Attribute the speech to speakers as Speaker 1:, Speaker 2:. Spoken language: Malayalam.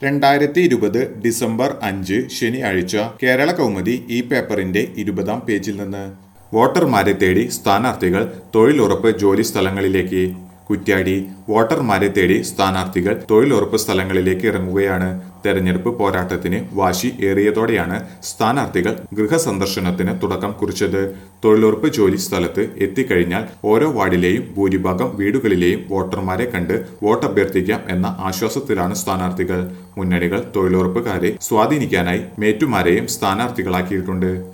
Speaker 1: രണ്ടായിരത്തി ഇരുപത് ഡിസംബർ അഞ്ച് ശനിയാഴ്ച കേരള കൗമുദി ഈ പേപ്പറിന്റെ ഇരുപതാം പേജിൽ നിന്ന് വോട്ടർമാരെ തേടി സ്ഥാനാർത്ഥികൾ തൊഴിലുറപ്പ് ജോലി സ്ഥലങ്ങളിലേക്ക് കുറ്റ്യാടി വോട്ടർമാരെ തേടി സ്ഥാനാർത്ഥികൾ തൊഴിലുറപ്പ് സ്ഥലങ്ങളിലേക്ക് ഇറങ്ങുകയാണ് തെരഞ്ഞെടുപ്പ് പോരാട്ടത്തിന് വാശി ഏറിയതോടെയാണ് സ്ഥാനാർത്ഥികൾ ഗൃഹസന്ദർശനത്തിന് തുടക്കം കുറിച്ചത് തൊഴിലുറപ്പ് ജോലി സ്ഥലത്ത് എത്തിക്കഴിഞ്ഞാൽ ഓരോ വാർഡിലെയും ഭൂരിഭാഗം വീടുകളിലെയും വോട്ടർമാരെ കണ്ട് വോട്ടഭ്യർത്ഥിക്കാം എന്ന ആശ്വാസത്തിലാണ് സ്ഥാനാർത്ഥികൾ മുന്നണികൾ തൊഴിലുറപ്പുകാരെ സ്വാധീനിക്കാനായി മേറ്റുമാരെയും സ്ഥാനാർത്ഥികളാക്കിയിട്ടുണ്ട്